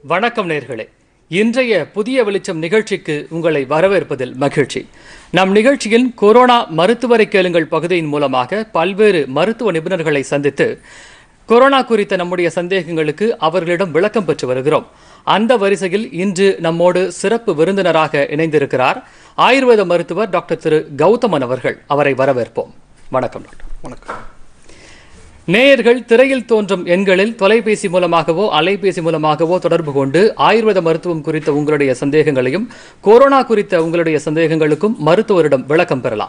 வணக்கம் நேர்களே இன்றைய புதிய வெளிச்சம் நிகழ்ச்சிக்கு உங்களை வரவேற்பதில் மகிழ்ச்சி நம் நிகழ்ச்சியில் கொரோனா மருத்துவரை கேளுங்கள் பகுதியின் மூலமாக பல்வேறு மருத்துவ நிபுணர்களை சந்தித்து கொரோனா குறித்த நம்முடைய சந்தேகங்களுக்கு அவர்களிடம் விளக்கம் பெற்று வருகிறோம் அந்த வரிசையில் இன்று நம்மோடு சிறப்பு விருந்தினராக இணைந்திருக்கிறார் ஆயுர்வேத மருத்துவர் டாக்டர் திரு கௌதமன் அவர்கள் அவரை வரவேற்போம் வணக்கம் டாக்டர் வணக்கம் நேயர்கள் திரையில் தோன்றும் எண்களில் தொலைபேசி மூலமாகவோ அலைபேசி மூலமாகவோ தொடர்பு கொண்டு ஆயுர்வேத மருத்துவம் குறித்த உங்களுடைய சந்தேகங்களையும் கொரோனா குறித்த உங்களுடைய சந்தேகங்களுக்கும் மருத்துவரிடம் விளக்கம் பெறலாம்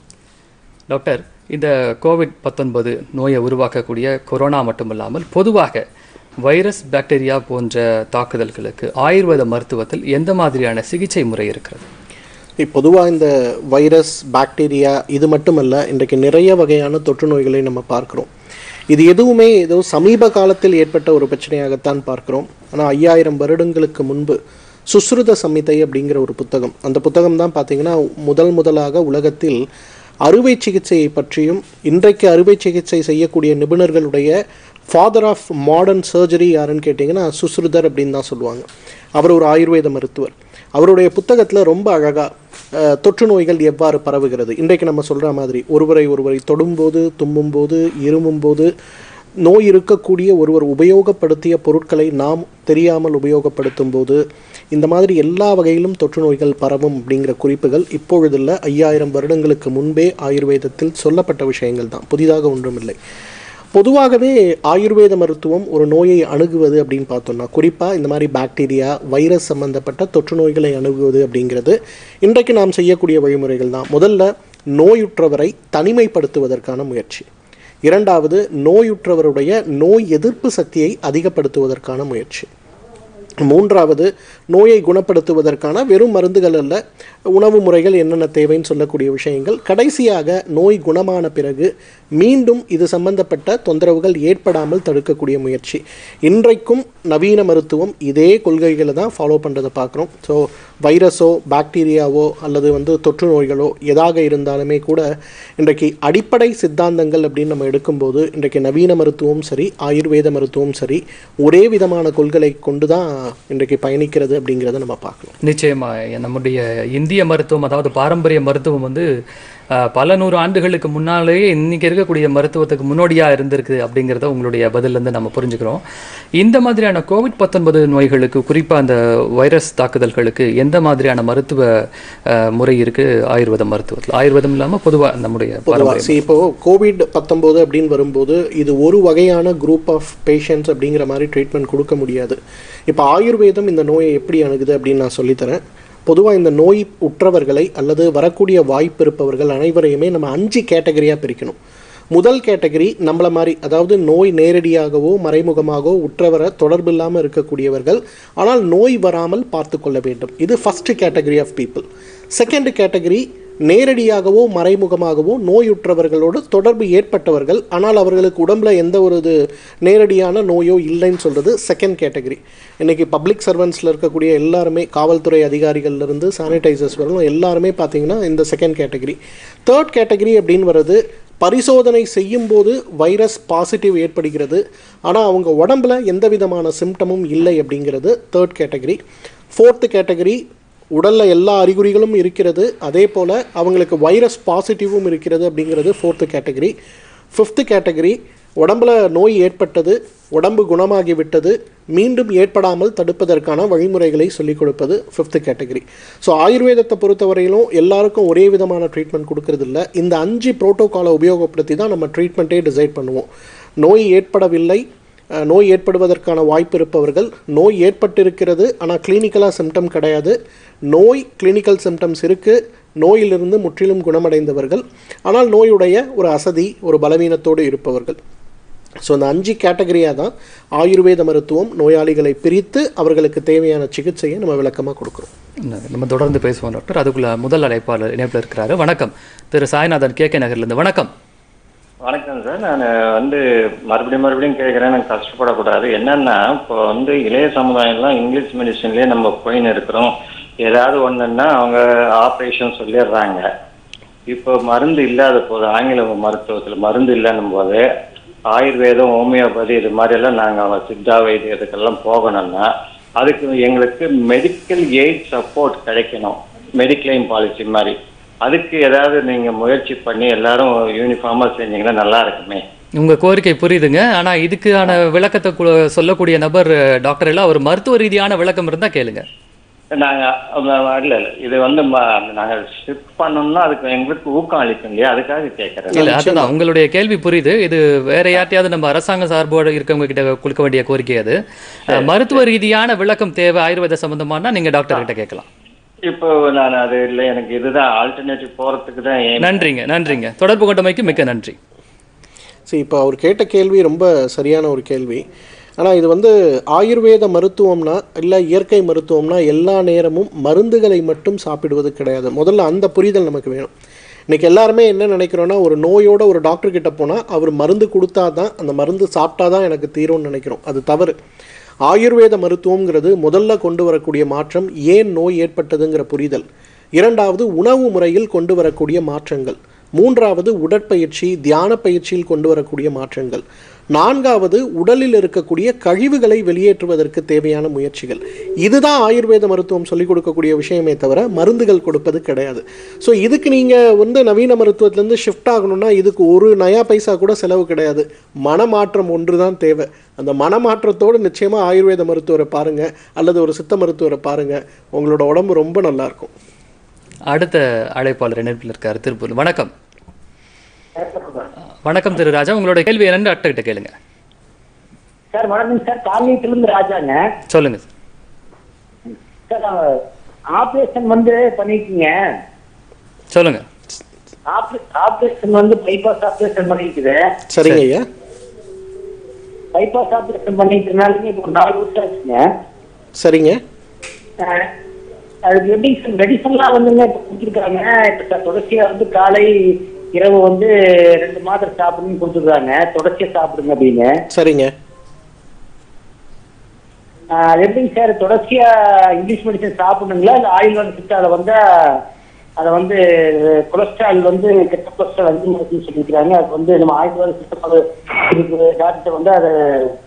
டாக்டர் இந்த கோவிட் பத்தொன்பது நோயை உருவாக்கக்கூடிய கொரோனா மட்டுமல்லாமல் பொதுவாக வைரஸ் பாக்டீரியா போன்ற தாக்குதல்களுக்கு ஆயுர்வேத மருத்துவத்தில் எந்த மாதிரியான சிகிச்சை முறை இருக்கிறது பொதுவாக இந்த வைரஸ் பாக்டீரியா இது மட்டுமல்ல இன்றைக்கு நிறைய வகையான தொற்று நோய்களை நம்ம பார்க்கிறோம் இது எதுவுமே ஏதோ சமீப காலத்தில் ஏற்பட்ட ஒரு பிரச்சனையாகத்தான் பார்க்கிறோம் ஆனால் ஐயாயிரம் வருடங்களுக்கு முன்பு சுஸ்ருத சம்மிதை அப்படிங்கிற ஒரு புத்தகம் அந்த புத்தகம் தான் பார்த்தீங்கன்னா முதல் முதலாக உலகத்தில் அறுவை சிகிச்சையை பற்றியும் இன்றைக்கு அறுவை சிகிச்சை செய்யக்கூடிய நிபுணர்களுடைய ஃபாதர் ஆஃப் மாடர்ன் சர்ஜரி யாருன்னு கேட்டிங்கன்னா சுஸ்ருதர் அப்படின்னு தான் சொல்லுவாங்க அவர் ஒரு ஆயுர்வேத மருத்துவர் அவருடைய புத்தகத்தில் ரொம்ப அழகாக தொற்று நோய்கள் எவ்வாறு பரவுகிறது இன்றைக்கு நம்ம சொல்கிற மாதிரி ஒருவரை ஒருவரை தொடும்போது தும்மும்போது இருமும்போது நோய் இருக்கக்கூடிய ஒருவர் உபயோகப்படுத்திய பொருட்களை நாம் தெரியாமல் உபயோகப்படுத்தும் போது இந்த மாதிரி எல்லா வகையிலும் தொற்று நோய்கள் பரவும் அப்படிங்கிற குறிப்புகள் இப்பொழுதுள்ள ஐயாயிரம் வருடங்களுக்கு முன்பே ஆயுர்வேதத்தில் சொல்லப்பட்ட விஷயங்கள் தான் புதிதாக ஒன்றுமில்லை பொதுவாகவே ஆயுர்வேத மருத்துவம் ஒரு நோயை அணுகுவது அப்படின்னு பார்த்தோம்னா குறிப்பாக இந்த மாதிரி பாக்டீரியா வைரஸ் சம்பந்தப்பட்ட தொற்று நோய்களை அணுகுவது அப்படிங்கிறது இன்றைக்கு நாம் செய்யக்கூடிய வழிமுறைகள் தான் முதல்ல நோயுற்றவரை தனிமைப்படுத்துவதற்கான முயற்சி இரண்டாவது நோயுற்றவருடைய நோய் எதிர்ப்பு சக்தியை அதிகப்படுத்துவதற்கான முயற்சி மூன்றாவது நோயை குணப்படுத்துவதற்கான வெறும் மருந்துகள் அல்ல உணவு முறைகள் என்னென்ன தேவைன்னு சொல்லக்கூடிய விஷயங்கள் கடைசியாக நோய் குணமான பிறகு மீண்டும் இது சம்பந்தப்பட்ட தொந்தரவுகள் ஏற்படாமல் தடுக்கக்கூடிய முயற்சி இன்றைக்கும் நவீன மருத்துவம் இதே கொள்கைகளை தான் ஃபாலோ பண்ணுறதை பார்க்குறோம் ஸோ வைரஸோ பாக்டீரியாவோ அல்லது வந்து தொற்று நோய்களோ எதாக இருந்தாலுமே கூட இன்றைக்கு அடிப்படை சித்தாந்தங்கள் அப்படின்னு நம்ம எடுக்கும்போது இன்றைக்கு நவீன மருத்துவம் சரி ஆயுர்வேத மருத்துவம் சரி ஒரே விதமான கொள்கை கொண்டு தான் இன்றைக்கு பயணிக்கிறது அப்படிங்கிறத நம்ம பார்க்கலாம் நிச்சயமா நம்முடைய இந்திய மருத்துவம் அதாவது பாரம்பரிய மருத்துவம் வந்து அஹ், பல நூறு ஆண்டுகளுக்கு முன்னாலேயே இன்னைக்கு இருக்கக்கூடிய மருத்துவத்துக்கு முன்னோடியா இருந்திருக்கு அப்படிங்கிறத உங்களுடைய பதிலிருந்து நம்ம புரிஞ்சுக்கிறோம் இந்த மாதிரியான கோவிட் பத்தொன்பது நோய்களுக்கு குறிப்பா அந்த வைரஸ் தாக்குதல்களுக்கு எந்த மாதிரியான மருத்துவ அஹ், முறை இருக்கு ஆயுர்வேத மருத்துவத்தில் ஆயுர்வேதம் இல்லாம பொதுவா நம்முடைய பொதுவாக see இப்போ கோவிட் பத்தொம்போது அப்படின்னு வரும்போது இது ஒரு வகையான குரூப் ஆஃப் பேஷண்ட்ஸ் அப்படிங்கிற மாதிரி ட்ரீட்மெண்ட் கொடுக்க முடியாது இப்போ ஆயுர்வேதம் இந்த நோயை எப்படி அணுகுது அப்படின்னு நான் சொல்லித்தரேன் பொதுவாக இந்த நோய் உற்றவர்களை அல்லது வரக்கூடிய வாய்ப்பு இருப்பவர்கள் அனைவரையுமே நம்ம அஞ்சு கேட்டகரியாக பிரிக்கணும் முதல் கேட்டகரி நம்மள மாதிரி அதாவது நோய் நேரடியாகவோ மறைமுகமாகவோ உற்றவரை தொடர்பு இல்லாமல் இருக்கக்கூடியவர்கள் ஆனால் நோய் வராமல் பார்த்து கொள்ள வேண்டும் இது first category of people second category நேரடியாகவோ மறைமுகமாகவோ நோயுற்றவர்களோடு தொடர்பு ஏற்பட்டவர்கள் ஆனால் அவர்களுக்கு உடம்புல எந்த ஒரு இது நேரடியான நோயோ இல்லைன்னு சொல்கிறது செகண்ட் கேட்டகரி இன்றைக்கி பப்ளிக் சர்வன்ஸில் இருக்கக்கூடிய எல்லாருமே காவல்துறை அதிகாரிகள்ல இருந்து சானிடைசர்ஸ் வரலும் எல்லாருமே பார்த்தீங்கன்னா இந்த செகண்ட் கேட்டகரி தேர்ட் கேட்டகரி அப்படின்னு வர்றது பரிசோதனை செய்யும்போது வைரஸ் பாசிட்டிவ் ஏற்படுகிறது ஆனால் அவங்க உடம்புல எந்த விதமான சிம்டமும் இல்லை அப்படிங்கிறது தேர்ட் கேட்டகரி ஃபோர்த்து கேட்டகரி உடலில் எல்லா அறிகுறிகளும் இருக்கிறது அதே போல் அவங்களுக்கு வைரஸ் பாசிட்டிவும் இருக்கிறது அப்படிங்கிறது ஃபோர்த்து கேட்டகரி ஃபிஃப்த்து கேட்டகரி உடம்புல நோய் ஏற்பட்டது உடம்பு குணமாகி விட்டது மீண்டும் ஏற்படாமல் தடுப்பதற்கான வழிமுறைகளை சொல்லிக் கொடுப்பது ஃபிஃப்த்து கேட்டகரி ஸோ ஆயுர்வேதத்தை பொறுத்தவரையிலும் எல்லாருக்கும் ஒரே விதமான ட்ரீட்மெண்ட் கொடுக்கறது இல்ல இந்த அஞ்சு ப்ரோட்டோகாலை உபயோகப்படுத்தி தான் நம்ம ட்ரீட்மெண்ட்டே டிசைட் பண்ணுவோம் நோய் ஏற்படவில்லை அஹ், நோய் ஏற்படுவதற்கான வாய்ப்பு இருப்பவர்கள் நோய் ஏற்பட்டிருக்கிறது ஆனால் கிளினிக்கலாக சிம்டம் கிடையாது நோய் கிளினிக்கல் சிம்டம்ஸ் இருக்குது நோயிலிருந்து முற்றிலும் குணமடைந்தவர்கள் ஆனால் நோயுடைய ஒரு அசதி ஒரு பலவீனத்தோடு இருப்பவர்கள் ஸோ அந்த அஞ்சு கேட்டகரியாக தான் ஆயுர்வேத மருத்துவம் நோயாளிகளை பிரித்து அவர்களுக்கு தேவையான சிகிச்சையை நம்ம விளக்கமாக கொடுக்குறோம் நம்ம தொடர்ந்து பேசுவோம் டாக்டர் அதுக்குள்ள முதல் அழைப்பாளர் இணைப்பில் இருக்கிறாரு வணக்கம் திரு சாய்நாதன் கே கே நகர்லேருந்து வணக்கம் வணக்கம் சார் நான் வந்து மறுபடியும் மறுபடியும் கேட்குறேன் எனக்கு கஷ்டப்படக்கூடாது என்னன்னா இப்போ வந்து இளைய சமுதாயம்லாம் இங்கிலீஷ் மெடிசன்லேயே நம்ம போயின்னு இருக்கிறோம் ஏதாவது ஒன்றுன்னா அவங்க ஆப்ரேஷன் சொல்லிடுறாங்க இப்போ மருந்து இல்லாத போது ஆங்கில மருத்துவத்தில் மருந்து இல்லைன்னும் போது ஆயுர்வேதம் ஹோமியோபதி இது மாதிரியெல்லாம் நாங்கள் சித்தா வைத்தியத்துக்கெல்லாம் போகணும்னா அதுக்கு எங்களுக்கு மெடிக்கல் எய்ட் சப்போர்ட் கிடைக்கணும் மெடிக்ளைம் பாலிசி மாதிரி அதுக்கு ஏதாவது நீங்க முயற்சி பண்ணி எல்லாரும் யூனிஃபார்மா செஞ்சீங்கன்னா நல்லா இருக்குமே உங்க கோரிக்கை புரியுதுங்க ஆனா இதுக்கான விளக்கத்தை கு- சொல்லக்கூடிய நபர் அஹ், டாக்டர் இல்ல அவர் மருத்துவ ரீதியான விளக்கம் இருந்தா கேளுங்க நாங்க அஹ், இல்ல இல்ல இது வந்து ம- நாங்க ஷிஃப்ட் பண்ணோம்னா அதுக்கு எங்களுக்கு ஊக்கம் அளிக்கும் இல்லையா அதுக்காக கேட்கறேன் இல்ல அதுதான் உங்களுடைய கேள்வி புரியுது இது வேற யார்ட்டையாவது நம்ம அரசாங்க சார்போடு இருக்கவங்க கிட்ட கொடுக்க வேண்டிய கோரிக்கை அது அஹ், மருத்துவ ரீதியான விளக்கம் தேவை ஆயுர்வேத சம்பந்தமானா நீங்க டாக்டர் கிட்ட கேட்கலாம் இப்போ நான் அது இல்லை எனக்கு இதுதான் ஆல்டர்னேட்டிவ் போறதுக்கு தான் aim. நன்றிங்க நன்றிங்க தொடர்பு கொண்டமைக்கு மிக்க நன்றி சரி இப்போ அவர் கேட்ட கேள்வி ரொம்ப சரியான ஒரு கேள்வி ஆனால் இது வந்து ஆயுர்வேத மருத்துவம்னா இல்லை இயற்கை மருத்துவம்னா எல்லா நேரமும் மருந்துகளை மட்டும் சாப்பிடுவது கிடையாது முதல்ல அந்த புரிதல் நமக்கு வேணும் இன்னைக்கு எல்லாருமே என்ன நினைக்கிறோன்னா ஒரு நோயோட ஒரு டாக்டர் கிட்ட போனால் அவர் மருந்து கொடுத்தா தான் அந்த மருந்து சாப்பிட்டா தான் எனக்கு தீரும்னு நினைக்கிறோம் அது தவறு ஆயுர்வேத மருத்துவம்ங்கிறது முதல்ல கொண்டு வரக்கூடிய மாற்றம் ஏன் நோய் ஏற்பட்டதுங்கிற புரிதல் இரண்டாவது உணவு முறையில் கொண்டு வரக்கூடிய மாற்றங்கள் மூன்றாவது உடற்பயிற்சி தியான பயிற்சியில் கொண்டு வரக்கூடிய மாற்றங்கள் நான்காவது உடலில் இருக்கக்கூடிய கழிவுகளை வெளியேற்றுவதற்கு தேவையான முயற்சிகள் இதுதான் ஆயுர்வேத மருத்துவம் சொல்லிக் கொடுக்கக்கூடிய விஷயமே தவிர மருந்துகள் கொடுப்பது கிடையாது ஸோ இதுக்கு நீங்கள் வந்து நவீன மருத்துவத்திலேருந்து ஷிஃப்ட் ஆகணும்னா இதுக்கு ஒரு நயா பைசா கூட செலவு கிடையாது மனமாற்றம் ஒன்று தான் தேவை அந்த மனமாற்றத்தோடு நிச்சயமாக ஆயுர்வேத மருத்துவரை பாருங்கள் அல்லது ஒரு சித்த மருத்துவரை பாருங்கள் உங்களோட உடம்பு ரொம்ப நல்லா இருக்கும் அடுத்த அழைப்பாளர் இணைப்பில் இருக்காரு திருப்பூர் வணக்கம் வணக்கம் திரு ராஜா உங்களோட கேள்வி என்னன்னு டாக்டர் கிட்ட கேளுங்க சார் வணக்கம் சார் காலனியத்திலிருந்து ராஜாங்க சொல்லுங்க சார் சார் ஆப்ரேஷன் வந்து பண்ணிருக்கீங்க சொல்லுங்க ஆப்ரேஷன் வந்து பைபாஸ் ஆப்ரேஷன் பண்ணிருக்குது சரிங்க ஐயா பைபாஸ் ஆப்ரேஷன் பண்ணிக்கிறதுனால இப்போ ஒரு நாலு வருஷம் ஆச்சுங்க சரிங்க அஹ், அதுக்கு எப்படி சார் மெடிசன்லாம் வந்துங்க இப்போ கொடுத்துருக்காங்க இப்போ சார் தொடர்ச்சியாக வந்து காலை இரவு வந்து ரெண்டு மாத்திரை சாப்பிடுன்னு கொடுத்துருக்காங்க தொடர்ச்சியாக சாப்பிடுங்க அப்படின்னு சரிங்க அஹ், அது எப்படிங்க சார் தொடர்ச்சியா இங்கிலீஷ் மெடிசன் சாப்பிடணுங்களா இல்லை ஆயுர்வேத சித்தால வந்து அதை வந்து கொலஸ்ட்ரால் வந்து கெட்ட கொலஸ்ட்ரால் அதிகமாக இருக்குன்னு சொல்லியிருக்கிறாங்க அது வந்து நம்ம ஆயுர்வேத சித்தப்பட டாக்டர் வந்து அதை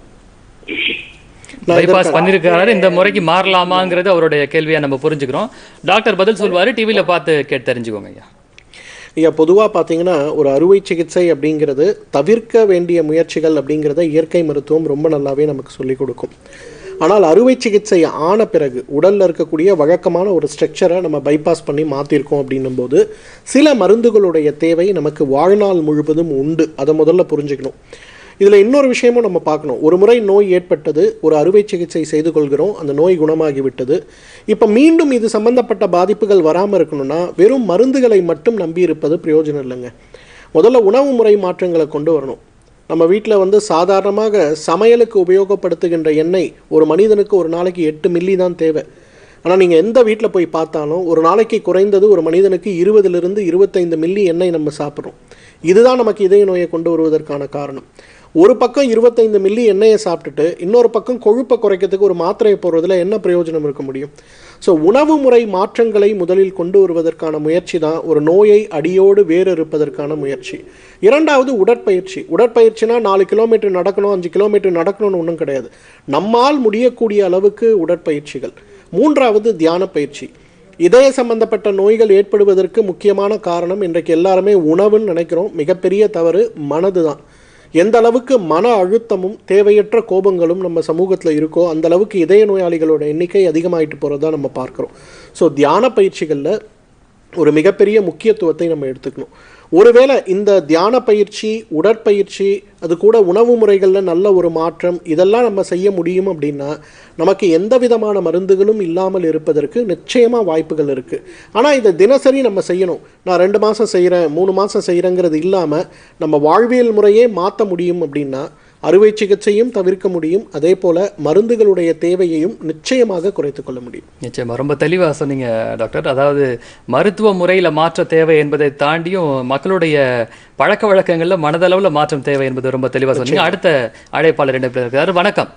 நான் பைபாஸ் இதற்கு- பண்ணிருக்காரு இந்த முறைக்கு மாறலாமாங்கிறது அவருடைய கேள்வியா நம்ம புரிஞ்சுக்கிறோம் டாக்டர் பதில் சொல்வாரு டிவியில பார்த்து கேட்டு தெரிஞ்சுக்கோங்க ஐயா ஐயா பொதுவாக பார்த்தீங்கன்னா ஒரு அறுவை சிகிச்சை அப்படிங்கிறது தவிர்க்க வேண்டிய முயற்சிகள் அப்படிங்கிறத இயற்கை மருத்துவம் ரொம்ப நல்லாவே நமக்கு சொல்லிக் கொடுக்கும் ஆனால் அறுவை சிகிச்சை ஆன பிறகு உடலில் இருக்கக்கூடிய வழக்கமான ஒரு ஸ்ட்ரக்சரை நம்ம பைபாஸ் பண்ணி மாற்றிருக்கோம் அப்படின்னும் போது சில மருந்துகளுடைய தேவை நமக்கு வாழ்நாள் முழுவதும் உண்டு அதை முதல்ல புரிஞ்சுக்கணும் இதில் இன்னொரு விஷயமும் நம்ம பார்க்கணும் ஒரு முறை நோய் ஏற்பட்டது ஒரு அறுவை சிகிச்சை செய்து கொள்கிறோம் அந்த நோய் குணமாகி விட்டது இப்போ மீண்டும் இது சம்பந்தப்பட்ட பாதிப்புகள் வராமல் இருக்கணும்னா வெறும் மருந்துகளை மட்டும் நம்பி இருப்பது பிரயோஜனம் இல்லைங்க முதல்ல உணவு முறை மாற்றங்களை கொண்டு வரணும் நம்ம வீட்டில் வந்து சாதாரணமாக சமையலுக்கு உபயோகப்படுத்துகின்ற எண்ணெய் ஒரு மனிதனுக்கு ஒரு நாளைக்கு எட்டு மில்லி தான் தேவை ஆனால் நீங்கள் எந்த வீட்டில் போய் பார்த்தாலும் ஒரு நாளைக்கு குறைந்தது ஒரு மனிதனுக்கு இருபதிலிருந்து இருபத்தைந்து மில்லி எண்ணெய் நம்ம சாப்பிட்றோம் இதுதான் நமக்கு இதய நோயை கொண்டு வருவதற்கான காரணம் ஒரு பக்கம் இருபத்தைந்து மில்லி எண்ணெயை சாப்பிட்டுட்டு இன்னொரு பக்கம் கொழுப்பை குறைக்கிறதுக்கு ஒரு மாத்திரையை போடுறதுல என்ன பிரயோஜனம் இருக்க முடியும் ஸோ உணவு முறை மாற்றங்களை முதலில் கொண்டு வருவதற்கான முயற்சி தான் ஒரு நோயை அடியோடு வேறு இருப்பதற்கான முயற்சி இரண்டாவது உடற்பயிற்சி உடற்பயிற்சினா நாலு கிலோமீட்டர் நடக்கணும் அஞ்சு கிலோமீட்டர் நடக்கணும்னு ஒன்றும் கிடையாது நம்மால் முடியக்கூடிய அளவுக்கு உடற்பயிற்சிகள் மூன்றாவது தியான பயிற்சி இதய சம்பந்தப்பட்ட நோய்கள் ஏற்படுவதற்கு முக்கியமான காரணம் இன்றைக்கு எல்லாருமே உணவுன்னு நினைக்கிறோம் மிகப்பெரிய தவறு மனது தான் எந்த அளவுக்கு மன அழுத்தமும் தேவையற்ற கோபங்களும் நம்ம சமூகத்தில் இருக்கோ அந்த அளவுக்கு இதய நோயாளிகளோட எண்ணிக்கை அதிகமாயிட்டு போகிறதா நம்ம பார்க்குறோம் ஸோ தியான பயிற்சிகளில் ஒரு மிகப்பெரிய முக்கியத்துவத்தை நம்ம எடுத்துக்கணும் ஒருவேளை இந்த தியான பயிற்சி உடற்பயிற்சி அது கூட உணவு முறைகளில் நல்ல ஒரு மாற்றம் இதெல்லாம் நம்ம செய்ய முடியும் அப்படின்னா நமக்கு எந்த விதமான மருந்துகளும் இல்லாமல் இருப்பதற்கு நிச்சயமாக வாய்ப்புகள் இருக்குது ஆனால் இதை தினசரி நம்ம செய்யணும் நான் ரெண்டு மாதம் செய்கிறேன் மூணு மாதம் செய்கிறேங்கிறது இல்லாமல் நம்ம வாழ்வியல் முறையே மாற்ற முடியும் அப்படின்னா அறுவை சிகிச்சையும் தவிர்க்க முடியும் அதே போல் மருந்துகளுடைய தேவையையும் நிச்சயமாக குறைத்துக் கொள்ள முடியும் நிச்சயமா ரொம்ப தெளிவா சொன்னீங்க டாக்டர் அதாவது மருத்துவ முறையில மாற்ற தேவை என்பதை தாண்டியும் மக்களுடைய பழக்க வழக்கங்கள்ல மனதளவுல மாற்றம் தேவை என்பது ரொம்ப தெளிவா சொன்னீங்க அடுத்த அழைப்பாளர் என்ன இருக்காரு வணக்கம்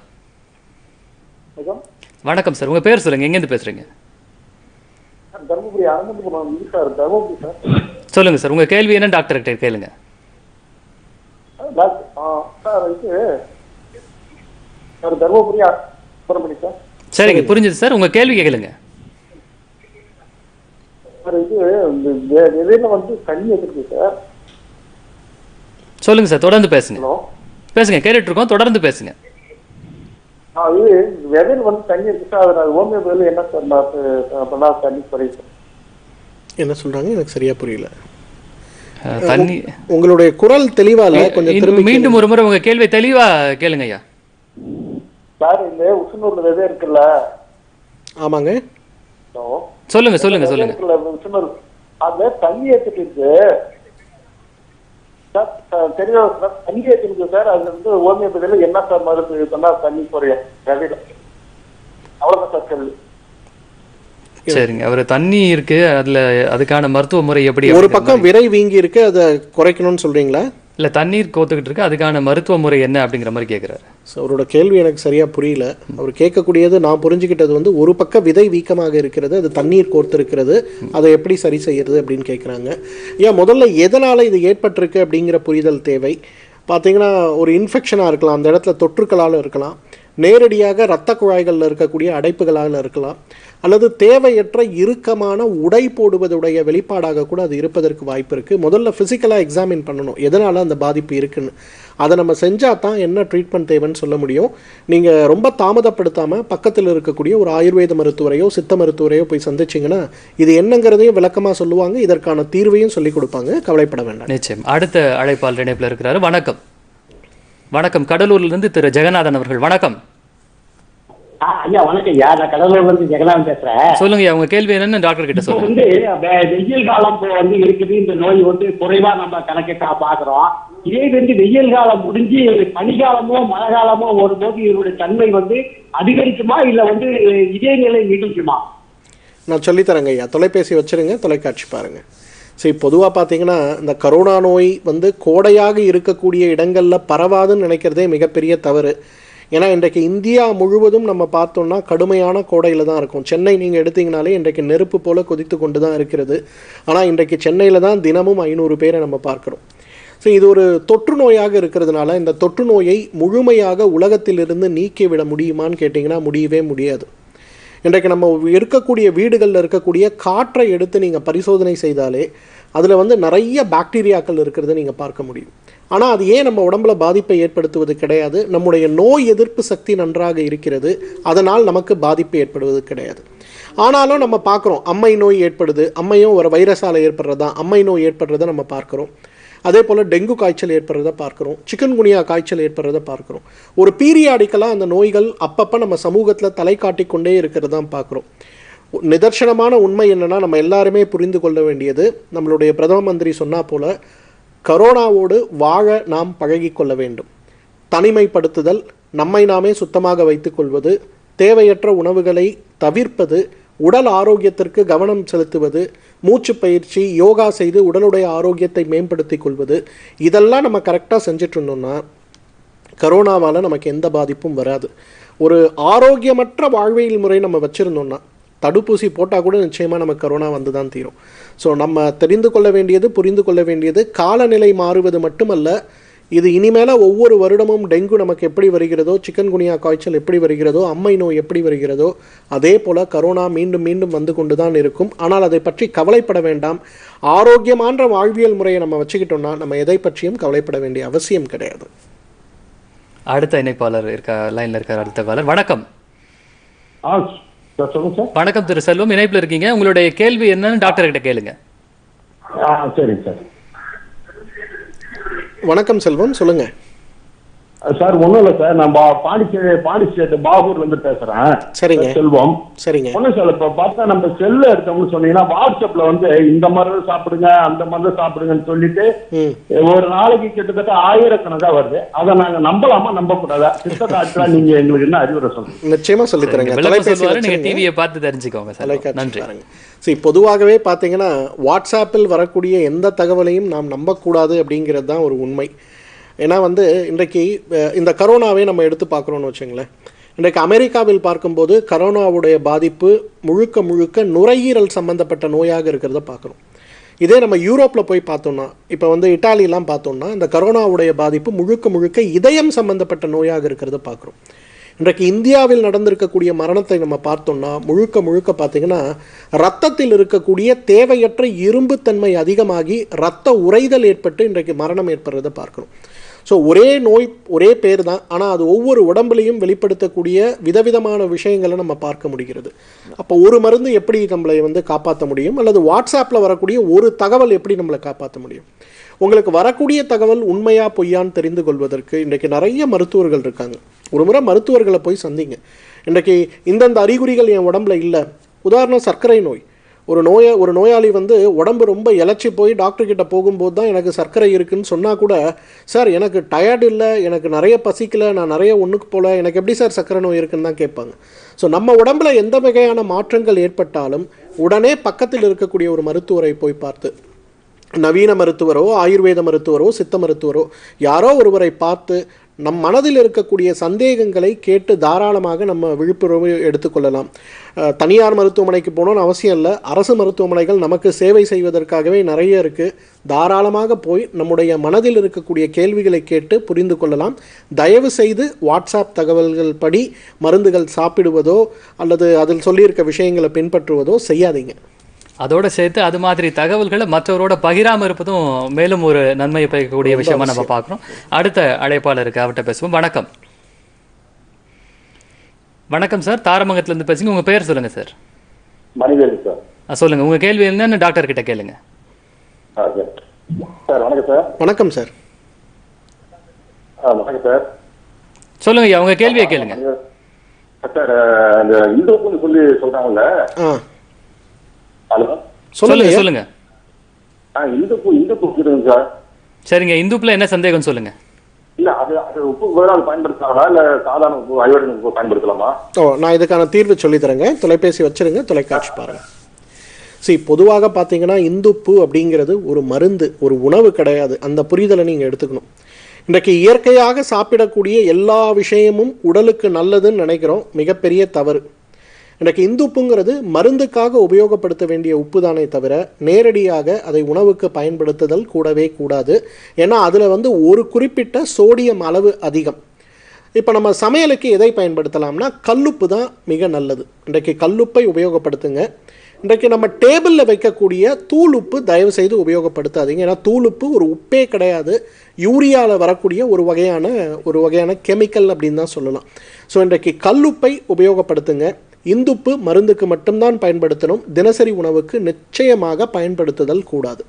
வணக்கம் சார் உங்க பேர் சொல்லுங்க எங்கேருந்து பேசுறீங்க தர்மபுரி அனந்தபுரம் சார் தர்மபுரி சார் சொல்லுங்க சார் உங்க கேள்வி என்ன டாக்டர் கிட்ட கேளுங்க டாக்டர் ஆ, சார் இது சார் தர்மபுரி சுப்பிரமணி சார் சரிங்க புரிஞ்சுது சார் உங்க கேள்வி கேளுங்க சார் இது இந்த வெ- விதையில வந்து தண்ணி எதிர்க்கு சார் சொல்லுங்க சார் தொடர்ந்து பேசுங்க ஹலோ பேசுங்க கேட்டுட்டு இருக்கோம் தொடர்ந்து பேசுங்க அது விதையில வந்து தண்ணி இருக்கு சார் அது ஹோமியோபதியில் என்ன சார் நான் பண்ணா தண்ணி குறையும் சார் என்ன சொல்றாங்க எனக்கு சரியா புரியல அஹ், தண்ணி உங்களுடைய குரல் தெளிவா இல்ல கொஞ்சம் இன்னும் திரும்பி மீண்டும் ஒரு முறை உங்க கேள்வி தெளிவா கேளுங்க ஐயா சார் இந்த உசுனூர்ல விதை இருக்குல்ல ஆமாங்க ஹலோ சொல்லுங்க சொல்லுங்க சொல்லுங்க இருக்குல்ல உசுனூர் அந்த தண்ணி ஏற்றிட்டு இருக்கு சார் சார், தெரியும் சார் தண்ணி ஏற்றிருக்கு சார் அது வந்து ஹோமியோபதியில் என்ன சார் மருந்து சொன்னா தண்ணி குறையும் விதையில அவ்வளவுதான் சார் கேள்வி சரிங்க அவர் தண்ணி இருக்கு அதுல அதுக்கான மருத்துவ முறை எப்படி ஒரு அப்படிங்கிற பக்கம் விரை வீங்கி இருக்கு அதை குறைக்கணும்னு சொல்றீங்களா இல்ல தண்ணீர் கோத்துக்கிட்டு இருக்கு அதுக்கான மருத்துவ முறை என்ன அப்படிங்கிற மாதிரி கேக்குறாரு ஸோ அவரோட கேள்வி எனக்கு சரியா புரியல அவர் கேட்கக்கூடியது நான் புரிஞ்சுக்கிட்டது வந்து ஒரு பக்க விதை வீக்கமாக இருக்கிறது அது தண்ணீர் கோர்த்திருக்கிறது அதை எப்படி சரி செய்யறது அப்படின்னு கேட்குறாங்க ஏன் முதல்ல எதனால இது ஏற்பட்டிருக்கு அப்படிங்கிற புரிதல் தேவை பார்த்தீங்கன்னா ஒரு இன்ஃபெக்ஷனாக இருக்கலாம் அந்த இடத்துல தொற்றுக்களால் இருக்கலாம் நேரடியாக இரத்த குழாய்களில் இருக்கக்கூடிய அடைப்புகளால் இருக்கலாம் அல்லது தேவையற்ற இறுக்கமான உடை போடுவதுடைய வெளிப்பாடாக கூட அது இருப்பதற்கு வாய்ப்பு இருக்குது முதல்ல ஃபிசிக்கலாக எக்ஸாமின் பண்ணணும் எதனால் அந்த பாதிப்பு இருக்குன்னு அதை நம்ம செஞ்சால் தான் என்ன ட்ரீட்மெண்ட் தேவைன்னு சொல்ல முடியும் நீங்கள் ரொம்ப தாமதப்படுத்தாமல் பக்கத்தில் இருக்கக்கூடிய ஒரு ஆயுர்வேத மருத்துவரையோ சித்த மருத்துவரையோ போய் சந்திச்சிங்கன்னா இது என்னங்கிறதையும் விளக்கமாக சொல்லுவாங்க இதற்கான தீர்வையும் சொல்லி கொடுப்பாங்க கவலைப்பட வேண்டாம் நிச்சயம் அடுத்த அழைப்பாளர் இணைப்புல இருக்கிறாரு வணக்கம் வணக்கம் கடலூர்ல இருந்து திரு ஜெகநாதன் அவர்கள் வணக்கம் ஆ, ஐயா வணக்கம் ஐயா நான் கடலூர்ல இருந்து ஜெகநாதன் பேசுறேன் சொல்லுங்க ஐயா, உங்க கேள்வி என்னன்னு டாக்டர் கிட்ட இப்போ சொல்லுங்க வந்து வெ- வெயில் காலம் இப்போ வந்து இருக்குது இந்த நோய் வந்து குறைவா நம்ம கணக்கிட்டா பாக்குறோம் இதே வந்து வெயில் காலம் முடிஞ்சு பனிகாலமோ மழை காலமோ வரும்போது இதனுடைய தன்மை வந்து அதிகரிக்குமா இல்ல வந்து இதே நிலை நீடிக்குமா நான் சொல்லித்தரேங்க ஐயா தொலைபேசி வச்சிருங்க தொலைக்காட்சி பாருங்க சரி பொதுவாக பார்த்தீங்கன்னா இந்த கரோனா நோய் வந்து கோடையாக இருக்கக்கூடிய இடங்களில் பரவாதுன்னு நினைக்கிறதே மிகப்பெரிய தவறு ஏன்னா இன்றைக்கு இந்தியா முழுவதும் நம்ம பார்த்தோம்னா கடுமையான கோடையில் தான் இருக்கும் சென்னை நீங்கள் எடுத்தீங்கனாலே இன்றைக்கு நெருப்பு போல கொதித்து கொண்டு தான் இருக்கிறது ஆனால் இன்றைக்கு சென்னையில் தான் தினமும் ஐநூறு பேரை நம்ம பார்க்குறோம் ஸோ இது ஒரு தொற்று நோயாக இருக்கிறதுனால இந்த தொற்று நோயை முழுமையாக உலகத்திலிருந்து நீக்கிவிட முடியுமான்னு கேட்டிங்கன்னா முடியவே முடியாது இன்றைக்கு நம்ம இருக்கக்கூடிய வீடுகளில் இருக்கக்கூடிய காற்றை எடுத்து நீங்கள் பரிசோதனை செய்தாலே அதில் வந்து நிறைய பாக்டீரியாக்கள் இருக்கிறத நீங்கள் பார்க்க முடியும் ஆனால் அது ஏன் நம்ம உடம்புல பாதிப்பை ஏற்படுத்துவது கிடையாது நம்முடைய நோய் எதிர்ப்பு சக்தி நன்றாக இருக்கிறது அதனால் நமக்கு பாதிப்பு ஏற்படுவது கிடையாது ஆனாலும் நம்ம பார்க்குறோம் அம்மை நோய் ஏற்படுது அம்மையும் ஒரு வைரஸால் ஏற்படுறதா அம்மை நோய் ஏற்படுறதை நம்ம பார்க்குறோம் அதே போல் டெங்கு காய்ச்சல் ஏற்படுறத பார்க்குறோம் சிக்கன் குனியா காய்ச்சல் ஏற்படுறத பார்க்குறோம் ஒரு பீரியாடிக்கலாக அந்த நோய்கள் அப்பப்போ நம்ம சமூகத்தில் தலை காட்டிக் கொண்டே இருக்கிறதான் பார்க்குறோம் நிதர்சனமான உண்மை என்னன்னா நம்ம எல்லாருமே புரிந்து கொள்ள வேண்டியது நம்மளுடைய பிரதம மந்திரி சொன்னா போல கரோனாவோடு வாழ நாம் பழகிக் கொள்ள வேண்டும் தனிமைப்படுத்துதல் நம்மை நாமே சுத்தமாக வைத்துக்கொள்வது தேவையற்ற உணவுகளை தவிர்ப்பது உடல் ஆரோக்கியத்திற்கு கவனம் செலுத்துவது மூச்சு பயிற்சி யோகா செய்து உடலுடைய ஆரோக்கியத்தை மேம்படுத்திக் கொள்வது இதெல்லாம் நம்ம கரெக்டாக செஞ்சுட்டு இருந்தோம்னா கரோனாவால் நமக்கு எந்த பாதிப்பும் வராது ஒரு ஆரோக்கியமற்ற வாழ்வியல் முறை நம்ம வச்சுருந்தோம்னா தடுப்பூசி போட்டால் கூட நிச்சயமாக நமக்கு கரோனா வந்து தான் தீரும் ஸோ நம்ம தெரிந்து கொள்ள வேண்டியது புரிந்து கொள்ள வேண்டியது காலநிலை மாறுவது மட்டுமல்ல இது இனிமேல ஒவ்வொரு வருடமும் டெங்கு நமக்கு எப்படி வருகிறதோ சிக்கன் குனியா காய்ச்சல் எப்படி வருகிறதோ அம்மை நோய் எப்படி வருகிறதோ அதே போல் கரோனா மீண்டும் மீண்டும் வந்து கொண்டு தான் இருக்கும் ஆனால் அதை பற்றி கவலைப்பட வேண்டாம் ஆரோக்கியமான வாழ்வியல் முறையை நம்ம வச்சுக்கிட்டோம்னா நம்ம எதை பற்றியும் கவலைப்பட வேண்டிய அவசியம் கிடையாது அடுத்த இணைப்பாளர் இருக்க லைன்ல இருக்கார் அடுத்த காலர் வணக்கம் ஆ சார் சொல்லுங்க சார் வணக்கம் திரு செல்வம் இணைப்புல இருக்கீங்க உங்களுடைய கேள்வி என்னன்னு டாக்டர் கிட்ட கேளுங்க ஆ சரிங்க சார் வணக்கம் செல்வம் சொல்லுங்க சார் ஒண்ணும் இல்ல சார் நான் பா- பாண்டிச்சேரி பாண்டிச்சேரி பாகூர்ல இருந்து பேசுறேன் சரிங்க. செல்வம் சரிங்க ஒண்ணும் சார் இப்ப பார்த்தா நம்ம செல்ல எடுத்தோம்னு சொன்னீங்கன்னா வாட்ஸ்அப்ல வந்து இந்த மருந்து சாப்பிடுங்க அந்த மருந்து சாப்பிடுங்கன்னு சொல்லிட்டு ம் ஒரு நாளைக்கு கிட்டத்தட்ட ஆயிரக்கணக்கா வருது அதை நாங்க நம்பலாமா நம்ப கூடாதா சித்த டாக்டரா நீங்க எங்களுக்கு என்ன அறிவுரை சொல்லுங்க நிச்சயமா சொல்லித் தரேங்க விளக்கம் தொலைபேசி சொல்லுவாரு நீங்க வச்சிருங்க. டிவியை பார்த்து தெரிஞ்சுக்கோங்க சார் தொலைக்காட்சி நன்றி பாருங்க சரி பொதுவாகவே பார்த்தீங்கன்னா வாட்ஸ்அப்பில் வரக்கூடிய எந்த தகவலையும் நாம் நம்பக்கூடாது அப்படிங்கிறது தான் ஒரு உண்மை ஏன்னா வந்து இன்றைக்கு அஹ், இந்த கரோனாவை நம்ம எடுத்து பார்க்குறோன்னு வச்சுங்களேன் இன்றைக்கு அமெரிக்காவில் பார்க்கும்போது கரோனாவுடைய பாதிப்பு முழுக்க முழுக்க நுரையீரல் சம்பந்தப்பட்ட நோயாக இருக்கிறத பார்க்குறோம் இதே நம்ம யூரோப்பில் போய் பார்த்தோம்னா இப்போ வந்து இட்டாலிலாம் பார்த்தோம்னா இந்த கரோனாவுடைய பாதிப்பு முழுக்க முழுக்க இதயம் சம்பந்தப்பட்ட நோயாக இருக்கிறத பார்க்குறோம் இன்றைக்கு இந்தியாவில் நடந்திருக்கக்கூடிய மரணத்தை நம்ம பார்த்தோம்னா முழுக்க முழுக்க பார்த்தீங்கன்னா ரத்தத்தில் இருக்கக்கூடிய தேவையற்ற இரும்புத்தன்மை அதிகமாகி ரத்த உறைதல் ஏற்பட்டு இன்றைக்கு மரணம் ஏற்படுறதை பார்க்கிறோம் ஸோ ஒரே நோய் ஒரே பேர் தான் ஆனால் அது ஒவ்வொரு உடம்புலையும் வெளிப்படுத்தக்கூடிய விதவிதமான விஷயங்களை நம்ம பார்க்க முடிகிறது அப்போ ஒரு மருந்து எப்படி நம்மளை வந்து காப்பாற்ற முடியும் அல்லது வாட்ஸ்அப்பில் வரக்கூடிய ஒரு தகவல் எப்படி நம்மளை காப்பாற்ற முடியும் உங்களுக்கு வரக்கூடிய தகவல் உண்மையா பொய்யான்னு தெரிந்து கொள்வதற்கு இன்றைக்கு நிறைய மருத்துவர்கள் இருக்காங்க ஒரு முறை மருத்துவர்களை போய் சந்திங்க இன்றைக்கு இந்தந்த அறிகுறிகள் என் உடம்புல இல்லை உதாரணம் சர்க்கரை நோய் ஒரு நோய ஒரு நோயாளி வந்து உடம்பு ரொம்ப இழைச்சி போய் டாக்டர் கிட்ட போகும்போது தான் எனக்கு சர்க்கரை இருக்குன்னு சொன்னால் கூட சார் எனக்கு டயர்டு இல்லை எனக்கு நிறைய பசிக்கல நான் நிறைய ஒன்றுக்கு போல எனக்கு எப்படி சார் சர்க்கரை நோய் இருக்குன்னு தான் கேட்பாங்க ஸோ நம்ம உடம்புல எந்த வகையான மாற்றங்கள் ஏற்பட்டாலும் உடனே பக்கத்தில் இருக்கக்கூடிய ஒரு மருத்துவரை போய் பார்த்து நவீன மருத்துவரோ ஆயுர்வேத மருத்துவரோ சித்த மருத்துவரோ யாரோ ஒருவரை பார்த்து நம் மனதில் இருக்கக்கூடிய சந்தேகங்களை கேட்டு தாராளமாக நம்ம விழிப்புணர்வு எடுத்துக்கொள்ளலாம் அஹ், தனியார் மருத்துவமனைக்கு போகணும்னு அவசியம் இல்லை அரசு மருத்துவமனைகள் நமக்கு சேவை செய்வதற்காகவே நிறைய இருக்குது தாராளமாக போய் நம்முடைய மனதில் இருக்கக்கூடிய கேள்விகளை கேட்டு புரிந்து கொள்ளலாம் தயவு செய்து வாட்ஸ்அப் தகவல்கள் படி மருந்துகள் சாப்பிடுவதோ அல்லது அதில் சொல்லியிருக்க விஷயங்களை பின்பற்றுவதோ செய்யாதீங்க அதோட சேர்த்து அது மாதிரி தகவல்களை மற்றவரோட பகிராம இருப்பதும் மேலும் ஒரு நன்மையை பயக்கக்கூடிய விஷயமா நம்ம பார்க்குறோம் அடுத்த அழைப்பாளருக்கு அவர்கிட்ட பேசுவோம் வணக்கம் வணக்கம் சார் தாரமங்கத்துல இருந்து பேசுங்க உங்க பேர் சொல்லுங்க சார் மணிவேலு சார் அஹ் சொல்லுங்க உங்க கேள்வி என்னன்னு டாக்டர் கிட்ட கேளுங்க ஆ சார் சார் வணக்கம் சார் வணக்கம் சார் ஆ வணக்கம் சார் சொல்லுங்க ஐயா உங்க கேள்வியை கேளுங்க சார் இந்த இந்துப்புன்னு சொல்லி சொல்றாங்கல்ல ஆ ஹலோ சொல்லுங்க சொல்லுங்க சொல்லுங்க ஆ இந்துப்பு இந்துப்பு இருக்குதுங்க சார் சரிங்க இந்துப்புல என்ன சந்தேகம் சொல்லுங்க இல்ல அது அது உப்பு வேளாண் பயன்படுத்தலாமா இல்ல சாதாரண உப்பு அயோடின் உப்பு பயன்படுத்தலாமா ஓ நான் இதுக்கான தீர்வு சொல்லித் தரேங்க தொலைபேசி வச்சிருங்க தொலைக்காட்சி பாருங்க சரி பொதுவாக பார்த்தீங்கன்னா இந்துப்பு அப்படிங்கிறது ஒரு மருந்து ஒரு உணவு கிடையாது அந்த புரிதலை நீங்கள் எடுத்துக்கணும் இன்றைக்கு இயற்கையாக சாப்பிடக்கூடிய எல்லா விஷயமும் உடலுக்கு நல்லதுன்னு நினைக்கிறோம் மிகப்பெரிய தவறு இன்றைக்கு இந்துப்புங்கிறது மருந்துக்காக உபயோகப்படுத்த வேண்டிய உப்பு தானே தவிர நேரடியாக அதை உணவுக்கு பயன்படுத்துதல் கூடவே கூடாது ஏன்னா அதில் வந்து ஒரு குறிப்பிட்ட சோடியம் அளவு அதிகம் இப்போ நம்ம சமையலுக்கு எதை பயன்படுத்தலாம்னா கல்லுப்பு தான் மிக நல்லது இன்றைக்கு கல்லுப்பை உபயோகப்படுத்துங்க இன்றைக்கு நம்ம டேபிளில் வைக்கக்கூடிய தூள் உப்பு தயவு செய்து உபயோகப்படுத்தாதீங்க ஏன்னா தூள் உப்பு ஒரு உப்பே கிடையாது யூரியாவில் வரக்கூடிய ஒரு வகையான ஒரு வகையான கெமிக்கல் அப்படின்னு தான் சொல்லலாம் ஸோ இன்றைக்கு கல்லுப்பை உபயோகப்படுத்துங்க இந்துப்பு மருந்துக்கு மட்டும்தான் பயன்படுத்தணும் தினசரி உணவுக்கு நிச்சயமாக பயன்படுத்துதல் கூடாது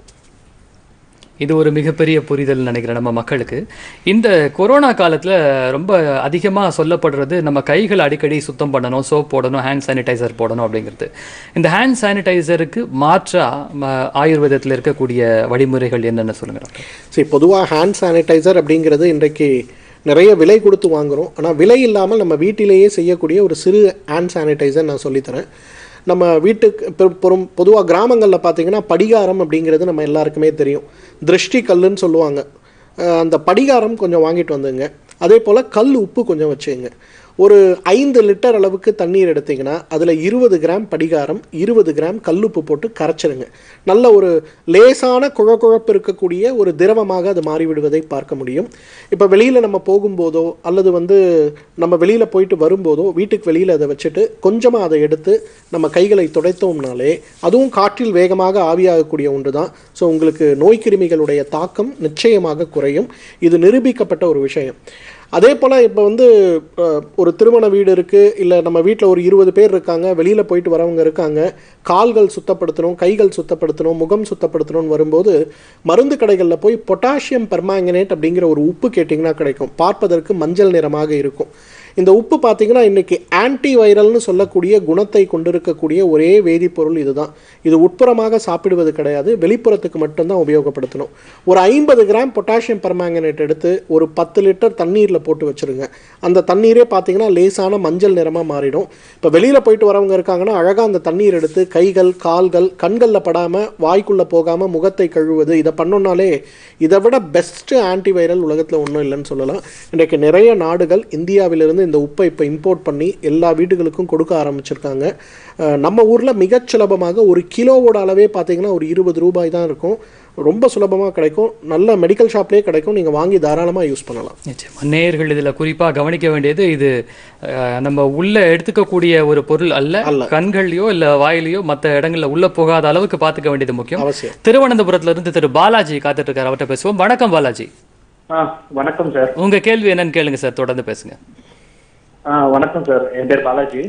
இது ஒரு மிகப்பெரிய புரிதல் நினைக்கிறேன் நம்ம மக்களுக்கு இந்த கொரோனா காலத்துல ரொம்ப அதிகமா சொல்லப்படுறது நம்ம கைகளை அடிக்கடி சுத்தம் பண்ணணும் சோப் போடணும் ஹேண்ட் சானிடைசர் போடணும் அப்படிங்கிறது இந்த ஹேண்ட் சானிடைசருக்கு மாற்றா ம, ஆயுர்வேதத்துல இருக்கக்கூடிய வழிமுறைகள் என்னென்ன சொல்லுங்க டாக்டர் சரி பொதுவாக ஹேண்ட் சானிடைசர் அப்படிங்கிறது இன்றைக்கு நிறைய விலை கொடுத்து வாங்குகிறோம் ஆனால் விலை இல்லாமல் நம்ம வீட்டிலேயே செய்யக்கூடிய ஒரு சிறு ஹேண்ட் சானிடைசர் நான் சொல்லித்தரேன் நம்ம வீட்டுக்கு பெரும் பெரும் பொதுவாக கிராமங்களில் பார்த்தீங்கன்னா படிகாரம் அப்படிங்கிறது நம்ம எல்லாருக்குமே தெரியும் திருஷ்டி கல்லுன்னு சொல்லுவாங்க அஹ் அந்த படிகாரம் கொஞ்சம் வாங்கிட்டு வந்துங்க அதே போல் கல் உப்பு கொஞ்சம் வச்சுங்க ஒரு ஐந்து லிட்டர் அளவுக்கு தண்ணீர் எடுத்தீங்கன்னா அதில் இருபது கிராம் படிகாரம் இருபது கிராம் கல்லுப்பு போட்டு கரைச்சிருங்க நல்ல ஒரு லேசான குழகுழப்பு இருக்கக்கூடிய ஒரு திரவமாக அது மாறிவிடுவதை பார்க்க முடியும் இப்போ வெளியில் நம்ம போகும்போதோ அல்லது வந்து நம்ம வெளியில் போயிட்டு வரும்போதோ வீட்டுக்கு வெளியில் அதை வச்சுட்டு கொஞ்சமாக அதை எடுத்து நம்ம கைகளை துடைத்தோம்னாலே அதுவும் காற்றில் வேகமாக ஆவியாகக்கூடிய ஒன்று தான் ஸோ உங்களுக்கு நோய் கிருமிகளுடைய தாக்கம் நிச்சயமாக குறையும் இது நிரூபிக்கப்பட்ட ஒரு விஷயம் அதே போல் இப்போ வந்து அஹ், ஒரு திருமண வீடு இருக்குது இல்லை நம்ம வீட்டில் ஒரு இருபது பேர் இருக்காங்க வெளியில் போயிட்டு வரவங்க இருக்காங்க கால்கள் சுத்தப்படுத்தணும் கைகள் சுத்தப்படுத்தணும் முகம் சுத்தப்படுத்தணும்னு வரும்போது மருந்து கடைகளில் போய் பொட்டாசியம் பெர்மாங்கனேட் அப்படிங்கிற ஒரு உப்பு கேட்டிங்கன்னா கிடைக்கும் பார்ப்பதற்கு மஞ்சள் நிறமாக இருக்கும் இந்த உப்பு பார்த்தீங்கன்னா இன்னைக்கு ஆன்டி வைரல்னு சொல்லக்கூடிய குணத்தை கொண்டிருக்கக்கூடிய ஒரே வேதிப்பொருள் இதுதான் இது உட்புறமாக சாப்பிடுவது கிடையாது வெளிப்புறத்துக்கு மட்டும்தான் உபயோகப்படுத்தணும் ஒரு ஐம்பது கிராம் பொட்டாசியம் பெர்மாங்கனேட் எடுத்து ஒரு பத்து லிட்டர் தண்ணீரில் போட்டு வச்சிருங்க அந்த தண்ணீரே பார்த்தீங்கன்னா லேசான மஞ்சள் நிறமாக மாறிடும் இப்போ வெளியில் போயிட்டு வரவங்க இருக்காங்கன்னா அழகாக அந்த தண்ணீர் எடுத்து கைகள் கால்கள் கண்களில் படாமல் வாய்க்குள்ளே போகாமல் முகத்தை கழுவுவது இதை பண்ணோம்னாலே இதை விட பெஸ்ட்டு ஆன்டிவைரல் உலகத்தில் ஒன்றும் இல்லைன்னு சொல்லலாம் இன்றைக்கு நிறைய நாடுகள் இந்தியாவிலிருந்து வெளியிலேருந்து இந்த உப்பை இப்போ இம்போர்ட் பண்ணி எல்லா வீடுகளுக்கும் கொடுக்க ஆரம்பிச்சிருக்காங்க அஹ், நம்ம ஊரில் மிகச் சுலபமாக ஒரு கிலோவோட அளவே பார்த்தீங்கன்னா ஒரு இருபது ரூபாய் தான் இருக்கும் ரொம்ப சுலபமாக கிடைக்கும் நல்ல மெடிக்கல் ஷாப்லேயே கிடைக்கும் நீங்கள் வாங்கி தாராளமாக யூஸ் பண்ணலாம் நிச்சயமா நேயர்கள் இதுல குறிப்பா கவனிக்க வேண்டியது இது அஹ், நம்ம உள்ள எடுத்துக்கக்கூடிய ஒரு பொருள் அல்ல அல்ல. கண்கள்லயோ இல்ல வாயிலையோ மத்த இடங்கள்ல உள்ள போகாத அளவுக்கு பாத்துக்க வேண்டியது முக்கியம் அவசியம் திருவனந்தபுரத்துல இருந்து திரு பாலாஜி காத்துட்டு இருக்காரு அவர்கிட்ட பேசுவோம் வணக்கம் பாலாஜி ஆ வணக்கம் சார் உங்க கேள்வி என்னன்னு கேளுங்க சார் தொடர்ந்து பேசுங்க ஆ வணக்கம் சார் என் பேர் பாலாஜி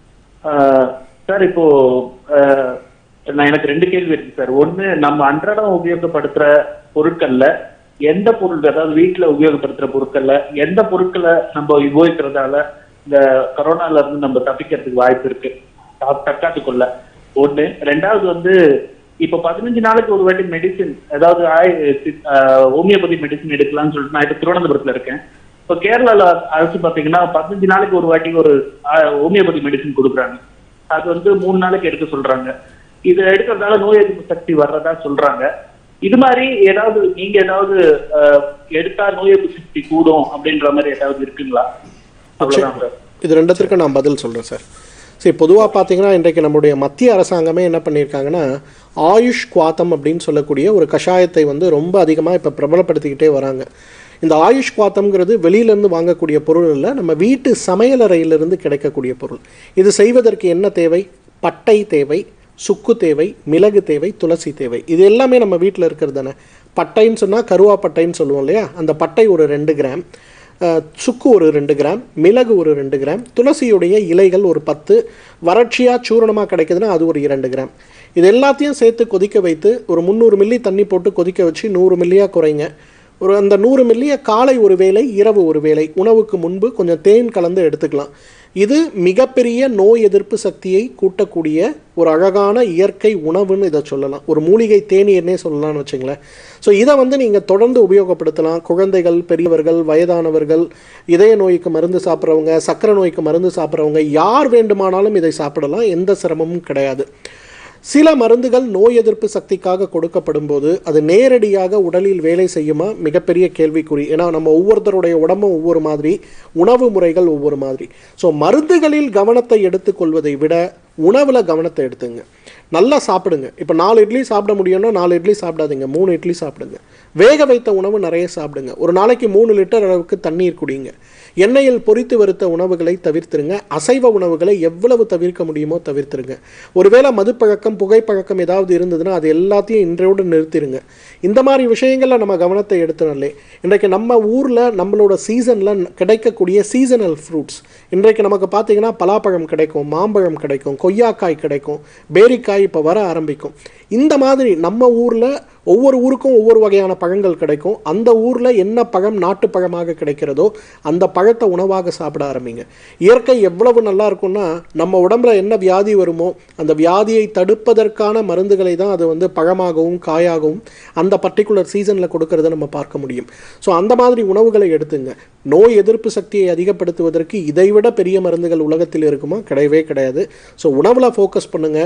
ஆ, சார் இப்போ ஆ, நான் எனக்கு ரெண்டு கேள்வி இருக்கு சார் ஒண்ணு நம்ம அன்றாடம் உபயோகப்படுத்துற பொருட்கள்ல எந்த பொருள் அதாவது வீட்டுல உபயோகப்படுத்துற பொருட்கள்ல எந்த பொருட்களை நம்ம உபயோகிக்கிறதால இந்த கொரோனால இருந்து நம்ம தப்பிக்கிறதுக்கு வாய்ப்பு இருக்கு தா- தற்காத்துக்குள்ள ஒண்ணு ரெண்டாவது வந்து இப்ப பதினஞ்சு நாளைக்கு ஒரு வாட்டி மெடிசின் அதாவது ஆய்- சி- ஆ, ஹோமியோபதி மெடிசின் எடுக்கலாம்னு சொல்லிட்டு நான் இப்ப திருவனந்தபுரத்துல இருக்கேன் இப்போ கேரளால அரசு பாத்தீங்கன்னா பதினஞ்சு நாளைக்கு ஒரு வாட்டி ஒரு ஆஹ், ஹோமியோபதி மெடிசின் கொடுக்குறாங்க அது வந்து மூணு நாளைக்கு எடுக்க சொல்றாங்க இது எடுக்கிறதால நோய் எதிர்ப்பு சக்தி வர்றதா சொல்றாங்க இது மாதிரி ஏதாவது நீங்க ஏதாவது ஆஹ், எடுத்தா நோய் எதிர்ப்பு சக்தி கூடும் அப்படின்ற மாதிரி ஏதாவது இருக்குங்களா அவ்வளவுதான் சார் இது ரெண்டுத்திற்கும் நான் பதில் சொல்கிறேன் சார் சரி பொதுவாக பார்த்தீங்கன்னா இன்றைக்கு நம்முடைய மத்திய அரசாங்கமே என்ன பண்ணியிருக்காங்கன்னா ஆயுஷ் குவாத்தம் அப்படின்னு சொல்லக்கூடிய ஒரு கஷாயத்தை வந்து ரொம்ப அதிகமாக இப்போ பிரபலப்படுத்திக்கிட்டே வராங்க இந்த ஆயுஷ் குவாத்தம்ங்கிறது வெளியிலேருந்து வாங்கக்கூடிய பொருள் இல்லை நம்ம வீட்டு சமையலறையிலிருந்து கிடைக்கக்கூடிய பொருள் இது செய்வதற்கு என்ன தேவை பட்டை தேவை சுக்கு தேவை மிளகு தேவை துளசி தேவை இது எல்லாமே நம்ம வீட்டில் இருக்கிறது தானே பட்டைன்னு சொன்னால் கருவாப்பட்டைன்னு சொல்லுவோம் இல்லையா அந்த பட்டை ஒரு ரெண்டு கிராம் அஹ், சுக்கு ஒரு ரெண்டு கிராம் மிளகு ஒரு ரெண்டு கிராம் துளசியுடைய இலைகள் ஒரு பத்து வறட்சியாக சூரணமாக கிடைக்குதுன்னா அது ஒரு இரண்டு கிராம் இது எல்லாத்தையும் சேர்த்து கொதிக்க வைத்து ஒரு முந்நூறு மில்லி தண்ணி போட்டு கொதிக்க வச்சு நூறு மில்லியாக குறைங்க ஒரு அந்த நூறு மில்லியை காலை ஒரு வேளை இரவு ஒரு வேளை உணவுக்கு முன்பு கொஞ்சம் தேன் கலந்து எடுத்துக்கலாம் இது மிகப்பெரிய நோய் எதிர்ப்பு சக்தியை கூட்டக்கூடிய ஒரு அழகான இயற்கை உணவுன்னு இதை சொல்லலாம் ஒரு மூலிகை தேநீர்னே சொல்லலாம்னு வச்சுங்களேன் ஸோ இதை வந்து நீங்கள் தொடர்ந்து உபயோகப்படுத்தலாம் குழந்தைகள் பெரியவர்கள் வயதானவர்கள் இதய நோய்க்கு மருந்து சாப்பிட்றவங்க சக்கரை நோய்க்கு மருந்து சாப்பிட்றவங்க யார் வேண்டுமானாலும் இதை சாப்பிடலாம் எந்த சிரமமும் கிடையாது சில மருந்துகள் நோய் எதிர்ப்பு சக்திக்காக கொடுக்கப்படும் போது அது நேரடியாக உடலில் வேலை செய்யுமா மிகப்பெரிய கேள்விக்குறி ஏன்னா நம்ம ஒவ்வொருத்தருடைய உடம்பும் ஒவ்வொரு மாதிரி உணவு முறைகள் ஒவ்வொரு மாதிரி ஸோ மருந்துகளில் கவனத்தை எடுத்துக்கொள்வதை விட உணவில் கவனத்தை எடுத்துங்க நல்லா சாப்பிடுங்க இப்போ நாலு இட்லி சாப்பிட முடியும்னா நாலு இட்லி சாப்பிடாதீங்க மூணு இட்லி சாப்பிடுங்க வேக வைத்த உணவு நிறைய சாப்பிடுங்க ஒரு நாளைக்கு மூணு லிட்டர் அளவுக்கு தண்ணீர் குடிங்க எண்ணெயில் பொரித்து வறுத்த உணவுகளை தவிர்த்துருங்க அசைவ உணவுகளை எவ்வளவு தவிர்க்க முடியுமோ தவிர்த்துருங்க ஒருவேளை மதுப்பழக்கம் புகைப்பழக்கம் ஏதாவது இருந்ததுன்னா அது எல்லாத்தையும் இன்றையோடு நிறுத்திடுங்க இந்த மாதிரி விஷயங்களில் நம்ம கவனத்தை எடுத்துனாலே இன்றைக்கு நம்ம ஊரில் நம்மளோட சீசனில் கிடைக்கக்கூடிய சீசனல் ஃப்ரூட்ஸ் இன்றைக்கு நமக்கு பார்த்தீங்கன்னா பலாப்பழம் கிடைக்கும் மாம்பழம் கிடைக்கும் கொய்யாக்காய் கிடைக்கும் பேரிக்காய் இப்போ வர ஆரம்பிக்கும் இந்த மாதிரி நம்ம ஊரில் ஒவ்வொரு ஊருக்கும் ஒவ்வொரு வகையான பழங்கள் கிடைக்கும் அந்த ஊரில் என்ன பழம் நாட்டு பழமாக கிடைக்கிறதோ அந்த பழத்தை உணவாக சாப்பிட ஆரம்பிங்க இயற்கை எவ்வளவு நல்லா இருக்கும்னா நம்ம உடம்புல என்ன வியாதி வருமோ அந்த வியாதியை தடுப்பதற்கான மருந்துகளை தான் அது வந்து பழமாகவும் காயாகவும் அந்த பர்டிகுலர் சீசனில் கொடுக்கறத நம்ம பார்க்க முடியும் ஸோ அந்த மாதிரி உணவுகளை எடுத்துங்க நோய் எதிர்ப்பு சக்தியை அதிகப்படுத்துவதற்கு இதைவிட பெரிய மருந்துகள் உலகத்தில் இருக்குமா கிடையவே கிடையாது ஸோ உணவில் ஃபோக்கஸ் பண்ணுங்க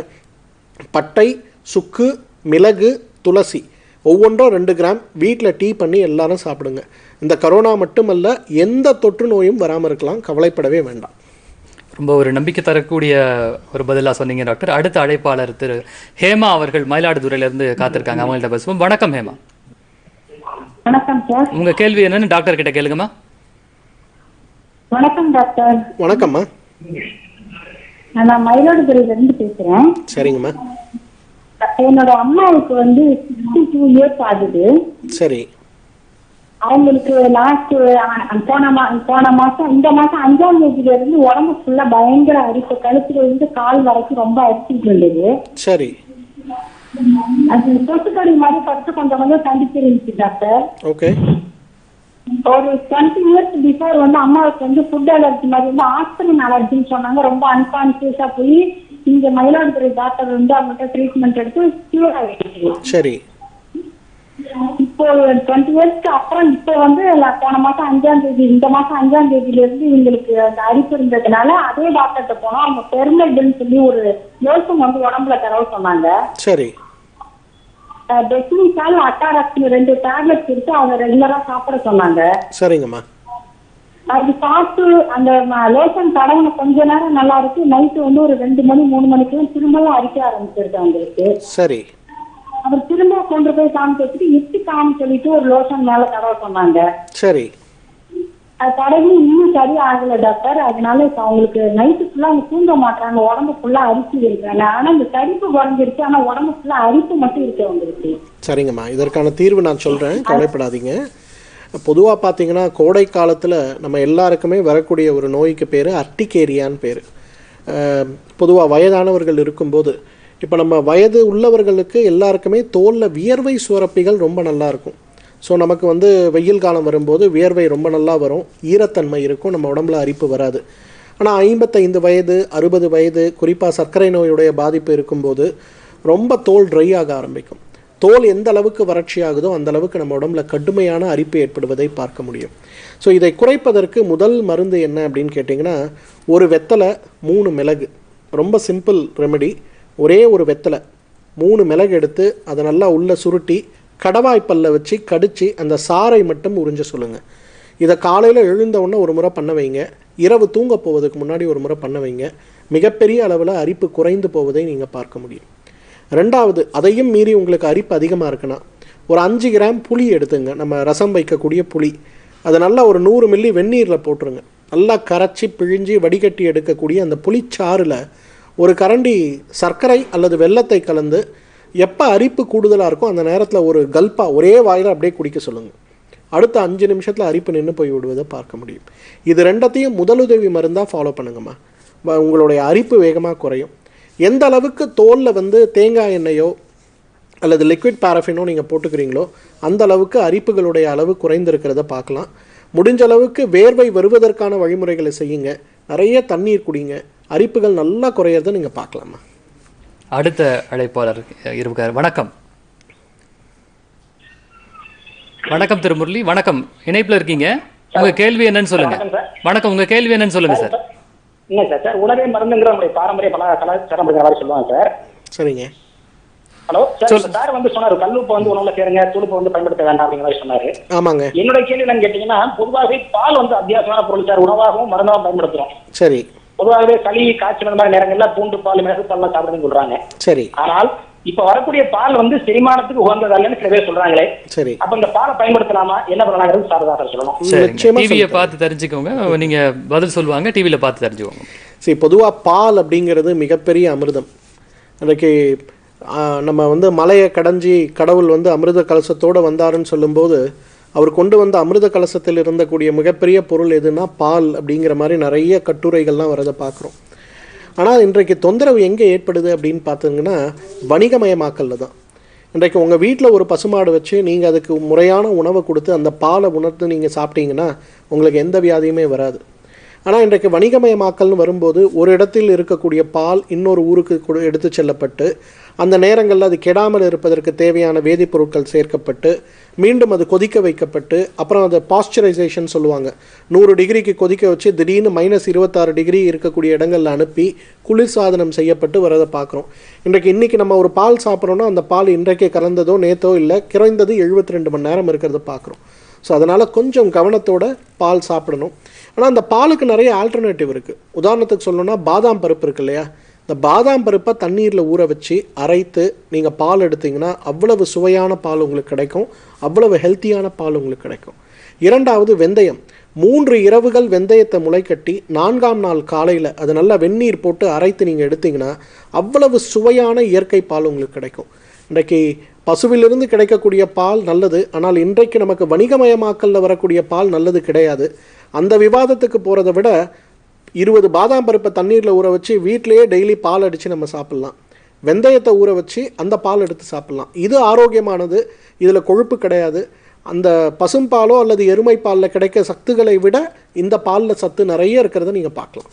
பட்டை சுக்கு மிளகு துளசி ஒவ்வொன்றும் ரெண்டு கிராம் வீட்டில் டீ பண்ணி எல்லாரும் சாப்பிடுங்க இந்த கரோனா மட்டுமல்ல எந்த தொற்று நோயும் வராமல் இருக்கலாம் கவலைப்படவே வேண்டாம் ரொம்ப ஒரு நம்பிக்கை தரக்கூடிய ஒரு பதிலா சொன்னீங்க டாக்டர் அடுத்த அழைப்பாளர் திரு ஹேமா அவர்கள் மயிலாடுதுறையில இருந்து காத்திருக்காங்க அவங்கள்ட்ட பேசுவோம் வணக்கம் ஹேமா வணக்கம் சார் உங்க கேள்வி என்னன்னு டாக்டர் கிட்ட கேளுங்கம்மா வணக்கம் டாக்டர் வணக்கம்மா நான் மயிலாடுதுறையில இருந்து பேசுறேன் சரிங்கம்மா என்னோட அம்மாவுக்கு வந்து சிக்ஸ்டி டூ இயர்ஸ் ஆகுது சரி அவங்களுக்கு லாஸ்ட் போன மா போன மாசம் இந்த மாசம் அஞ்சாம் தேதியில இருந்து உடம்பு ஃபுல்லா பயங்கர அரிப்பு கழுத்துல இருந்து கால் வரைக்கும் ரொம்ப அரிச்சிட்டு இருந்தது சரி அது கொசுக்கடி மாதிரி ஃபர்ஸ்ட் கொஞ்சம் கொஞ்சம் தண்டிச்சு இருந்துச்சு டாக்டர் ஓகே ஒரு டுவெண்ட்டி இயர்ஸ் பிஃபோர் வந்து அம்மாவுக்கு வந்து ஃபுட் அலர்ஜி மாதிரி வந்து ஆஸ்பிரின் அலர்ஜின்னு சொன்னாங்க ரொம்ப அன்கான்சியஸா போய் இங்க மயிலாடுதுறை டாக்டர் வந்து அவங்கள்ட்ட ட்ரீட்மெண்ட் எடுத்து கியூர் ஆகிடுச்சு சரி இப்போ டுவெண்ட்டி இயர்ஸ்க்கு அப்புறம் இப்போ வந்து நான் போன மாசம் அஞ்சாம் தேதி இந்த மாசம் அஞ்சாம் தேதியில இருந்து இவங்களுக்கு அந்த அரிப்பு இருந்ததுனால அதே டாக்டர்கிட்ட போனோம் அவங்க பெருமைடுன்னு சொல்லி ஒரு யோசனை வந்து உடம்புல தரவு சொன்னாங்க சரி டெஸ்மிசால் அட்டாரக்டின் ரெண்டு டேப்லெட்ஸ் இருக்கு அவங்க ரெகுலரா சாப்பிட சொன்னாங்க சரிங்கம்மா அது சாப்பிட்டு அந்த லோஷன் தடவின கொஞ்ச நேரம் நல்லா இருக்கு நைட்டு வந்து ஒரு ரெண்டு மணி மூணு மணிக்கு திரும்பவும் அரிக்க ஆரம்பிச்சிருது அவங்களுக்கு சரி அவர் திரும்ப கொண்டு போய் காமிச்சு வச்சுட்டு இட்டு காமி சொல்லிட்டு ஒரு லோஷன் மேல தடவ சொன்னாங்க சரி அது தடவி இன்னும் சரி ஆகல டாக்டர் அதனால இப்ப அவங்களுக்கு நைட்டு ஃபுல்லா அவங்க தூங்க மாட்டாங்க உடம்பு ஃபுல்லா அரிசி இருக்காங்க ஆனா இந்த தடிப்பு குறைஞ்சிருச்சு ஆனா உடம்பு ஃபுல்லா அரிப்பு மட்டும் இருக்கு அவங்களுக்கு சரிங்கம்மா இதற்கான தீர்வு நான் சொல்கிறேன் கவலைப்படாதீங்க பொதுவாக பார்த்தீங்கன்னா கோடை காலத்தில் நம்ம எல்லாருக்குமே வரக்கூடிய ஒரு நோய்க்கு பேர் அர்டிகேரியான்னு பேர் பொதுவாக வயதானவர்கள் இருக்கும்போது இப்போ நம்ம வயது உள்ளவர்களுக்கு எல்லாருக்குமே தோலில் வியர்வை சுரப்பிகள் ரொம்ப நல்லா இருக்கும் ஸோ நமக்கு வந்து வெயில் காலம் வரும்போது வியர்வை ரொம்ப நல்லா வரும் ஈரத்தன்மை இருக்கும் நம்ம உடம்புல அரிப்பு வராது ஆனால் ஐம்பத்தைந்து வயது அறுபது வயது குறிப்பாக சர்க்கரை நோயுடைய பாதிப்பு இருக்கும்போது ரொம்ப தோல் ட்ரை ஆக ஆரம்பிக்கும் தோல் எந்த அளவுக்கு வறட்சி ஆகுதோ அந்த அளவுக்கு நம்ம உடம்புல கடுமையான அரிப்பு ஏற்படுவதை பார்க்க முடியும் ஸோ இதை குறைப்பதற்கு முதல் மருந்து என்ன அப்படின்னு கேட்டிங்கன்னா ஒரு வெத்தலை மூணு மிளகு ரொம்ப சிம்பிள் ரெமெடி ஒரே ஒரு வெத்தலை மூணு மிளகு எடுத்து அதை நல்லா உள்ளே சுருட்டி கடவாய்ப்பல்ல வச்சு கடிச்சு அந்த சாறை மட்டும் உறிஞ்ச சொல்லுங்கள் இதை காலையில் எழுந்த உடனே ஒரு முறை பண்ண வைங்க இரவு தூங்க போவதுக்கு முன்னாடி ஒரு முறை பண்ண வைங்க மிகப்பெரிய அளவில் அரிப்பு குறைந்து போவதை நீங்கள் பார்க்க முடியும் ரெண்டாவது அதையும் மீறி உங்களுக்கு அரிப்பு அதிகமாக இருக்குன்னா ஒரு அஞ்சு கிராம் புளி எடுத்துங்க நம்ம ரசம் வைக்கக்கூடிய புளி அதை நல்லா ஒரு நூறு மில்லி வெந்நீரில் போட்டுருங்க நல்லா கரைச்சி பிழிஞ்சு வடிகட்டி எடுக்கக்கூடிய அந்த புளிச்சாறில் ஒரு கரண்டி சர்க்கரை அல்லது வெல்லத்தை கலந்து எப்போ அரிப்பு கூடுதலாக இருக்கோ அந்த நேரத்தில் ஒரு கல்பா ஒரே வாயில் அப்படியே குடிக்க சொல்லுங்கள் அடுத்த அஞ்சு நிமிஷத்தில் அரிப்பு நின்று போய் விடுவதை பார்க்க முடியும் இது ரெண்டத்தையும் முதலுதவி மருந்தாக ஃபாலோ பண்ணுங்கம்மா வ- உங்களுடைய அரிப்பு வேகமாக குறையும் எந்த அளவுக்கு தோலில் வந்து தேங்காய் எண்ணெயோ அல்லது லிக்விட் பாரஃபினோ நீங்கள் போட்டுக்கிறீங்களோ அந்த அளவுக்கு அரிப்புகளுடைய அளவு குறைந்திருக்கிறத பார்க்கலாம் முடிஞ்ச அளவுக்கு வேர்வை வருவதற்கான வழிமுறைகளை செய்யுங்க நிறைய தண்ணீர் குடிங்க அரிப்புகள் நல்லா குறையிறத நீங்கள் பார்க்கலாமா அடுத்த அழைப்பாளர் இருக்கார் வணக்கம் வணக்கம் திரு முரளி வணக்கம் இணைப்புல இருக்கீங்க உங்க கேள்வி என்னன்னு சொல்லுங்க வணக்கம் சார். வணக்கம் உங்க கேள்வி என்னன்னு சொல்லுங்க சார் இல்ல சார் சார் உணவே மருந்துங்கிற நம்முடைய பாரம்பரிய பல கலாச்சாரம் அப்படிங்கிற மாதிரி சொல்லுவாங்க சார் சரிங்க ஹலோ சார் இப்ப சார் வந்து சொன்னாரு கல்லுப்பு வந்து உணவுல சேருங்க துடுப்பு வந்து பயன்படுத்த வேண்டாம் அப்படிங்கிற மாதிரி சொன்னாரு ஆமாங்க என்னோட கேள்வி என்னன்னு கேட்டீங்கன்னா பொதுவாகவே பால் வந்து அத்தியாவசியமான பொருள் சார் உணவாகவும் மருந்தாகவும் பயன்படுத்துறோம் சரி பொதுவாகவே சளி காய்ச்சல் அந்த மாதிரி நேரங்கள்ல பூண்டு பால் மிளகு பால்லாம் சாப்பிடுறதுன்னு சொல்றாங்க சரி ஆனால் இப்ப வரக்கூடிய பால் வந்து செரிமானத்துக்கு உகந்ததல்லன்னு சில பேர் சொல்றாங்களே சரி அப்ப இந்த பாலை பயன்படுத்தலாமா என்ன பண்ணலாங்கிறது சார் தான் சார் சொல்லணும் சரிங்க நிச்சயமா டிவியை பார்த்து தெரிஞ்சுக்கோங்க நீங்க பதில் சொல்லுவாங்க டிவியில பார்த்து தெரிஞ்சுக்கோங்க சரி பொதுவாக பால் அப்படிங்கிறது மிகப்பெரிய அமிர்தம் அன்றைக்கு ஆ, நம்ம வந்து மலையை கடைஞ்சி கடவுள் வந்து அமிர்த கலசத்தோடு வந்தாருன்னு சொல்லும்போது அவர் கொண்டு வந்த அமிர்த கலசத்தில் இருந்தக்கூடிய மிகப்பெரிய பொருள் எதுனா பால் அப்படிங்கிற மாதிரி நிறைய கட்டுரைகள்லாம் வரதை பார்க்குறோம் ஆனால் இன்றைக்கு தொந்தரவு எங்கே ஏற்படுது அப்படின்னு பார்த்தீங்கன்னா வணிகமயமாக்கல்ல தான் இன்றைக்கு உங்கள் வீட்டில் ஒரு பசுமாடு வச்சு நீங்கள் அதுக்கு முறையான உணவை கொடுத்து அந்த பாலை உணர்ந்து நீங்கள் சாப்பிட்டீங்கன்னா உங்களுக்கு எந்த வியாதியுமே வராது ஆனால் இன்றைக்கு வணிகமயமாக்கல்னு வரும்போது ஒரு இடத்தில் இருக்கக்கூடிய பால் இன்னொரு ஊருக்கு கொடு எடுத்து செல்லப்பட்டு அந்த நேரங்களில் அது கெடாமல் இருப்பதற்கு தேவையான வேதிப்பொருட்கள் சேர்க்கப்பட்டு மீண்டும் அது கொதிக்க வைக்கப்பட்டு அப்புறம் அதை பாஸ்சரைசேஷன் சொல்லுவாங்க நூறு டிகிரிக்கு கொதிக்க வச்சு திடீர்னு மைனஸ் இருபத்தாறு டிகிரி இருக்கக்கூடிய இடங்களில் அனுப்பி குளிர்சாதனம் செய்யப்பட்டு வரதை பார்க்குறோம் இன்றைக்கு இன்றைக்கி நம்ம ஒரு பால் சாப்பிட்றோன்னா அந்த பால் இன்றைக்கே கறந்ததோ நேத்தோ இல்லை குறைந்தது 72 ரெண்டு மணி நேரம் இருக்கிறத பார்க்குறோம் ஸோ அதனால் கொஞ்சம் கவனத்தோட பால் சாப்பிடணும் ஆனால் அந்த பாலுக்கு நிறைய ஆல்டர்னேட்டிவ் இருக்குது உதாரணத்துக்கு சொல்லணும்னா பாதாம் பருப்பு இருக்கு இல்லையா இந்த பாதாம் பருப்பை தண்ணீரில் ஊற வச்சு அரைத்து நீங்கள் பால் எடுத்தீங்கன்னா அவ்வளவு சுவையான பால் உங்களுக்கு கிடைக்கும் அவ்வளவு ஹெல்த்தியான பால் உங்களுக்கு கிடைக்கும் இரண்டாவது வெந்தயம் மூன்று இரவுகள் வெந்தயத்தை முளைக்கட்டி நான்காம் நாள் காலையில் அது நல்லா வெந்நீர் போட்டு அரைத்து நீங்கள் எடுத்தீங்கன்னா அவ்வளவு சுவையான இயற்கை பால் உங்களுக்கு கிடைக்கும் இன்றைக்கு பசுவிலிருந்து கிடைக்கக்கூடிய பால் நல்லது ஆனால் இன்றைக்கு நமக்கு வணிகமயமாக்கல்ல வரக்கூடிய பால் நல்லது கிடையாது அந்த விவாதத்துக்கு போகிறத விட இருபது பாதாம் பருப்பை தண்ணீரில் ஊற வச்சு வீட்டிலேயே டெய்லி பால் அடித்து நம்ம சாப்பிட்லாம் வெந்தயத்தை ஊற வச்சு அந்த பால் எடுத்து சாப்பிட்லாம் இது ஆரோக்கியமானது இதில் கொழுப்பு கிடையாது அந்த பசும்பாலோ அல்லது எருமை பாலில் கிடைக்க சத்துக்களை விட இந்த பாலில் சத்து நிறைய இருக்கிறத நீங்கள் பார்க்கலாம்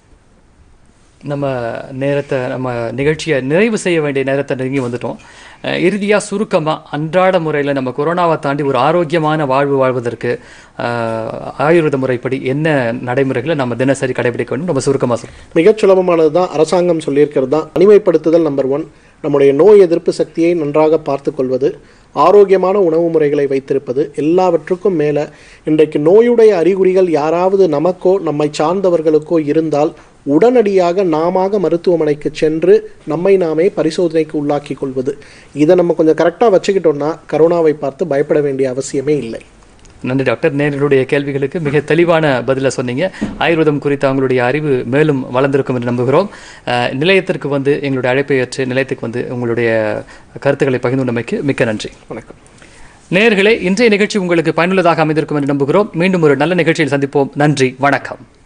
நம்ம நேரத்தை நம்ம நிகழ்ச்சியை நிறைவு செய்ய வேண்டிய நேரத்தை நெருங்கி வந்துட்டோம் அஹ் இறுதியா சுருக்கமா அன்றாட முறையில் நம்ம கொரோனாவை தாண்டி ஒரு ஆரோக்கியமான வாழ்வு வாழ்வதற்கு அஹ், ஆயுர்வேத முறைப்படி என்ன நடைமுறைகளை நம்ம தினசரி கடைபிடிக்க வேண்டும் நம்ம சுருக்கமா சொல்லுவோம் மிகச் சுலபமானது தான் அரசாங்கம் சொல்லியிருக்கிறது தான் தனிமைப்படுத்துதல் நம்பர் ஒன் நம்முடைய நோய் எதிர்ப்பு சக்தியை நன்றாக பார்த்து கொள்வது ஆரோக்கியமான உணவு முறைகளை வைத்திருப்பது எல்லாவற்றுக்கும் மேலே இன்றைக்கு நோயுடைய அறிகுறிகள் யாராவது நமக்கோ நம்மை சார்ந்தவர்களுக்கோ இருந்தால் உடனடியாக நாமாக மருத்துவமனைக்கு சென்று நம்மை நாமே பரிசோதனைக்கு உள்ளாக்கி கொள்வது இதை நம்ம கொஞ்சம் கரெக்டாக வச்சுக்கிட்டோம்னா கரோனாவை பார்த்து பயப்பட வேண்டிய அவசியமே இல்லை நன்றி டாக்டர் நேர்களுடைய கேள்விகளுக்கு மிக தெளிவான பதிலை சொன்னீங்க ஆயுர்வேதம் குறித்த அவங்களுடைய அறிவு மேலும் வளர்ந்திருக்கும் என்று நம்புகிறோம் அஹ், நிலையத்திற்கு வந்து எங்களுடைய அழைப்பை ஏற்று நிலையத்துக்கு வந்து உங்களுடைய கருத்துக்களை பகிர்ந்துள்ளமைக்கு மிக்க நன்றி வணக்கம் நேயர்களே இன்றைய நிகழ்ச்சி உங்களுக்கு பயனுள்ளதாக அமைந்திருக்கும் என்று நம்புகிறோம் மீண்டும் ஒரு நல்ல நிகழ்ச்சியில் சந்திப்போம் நன்றி வணக்கம்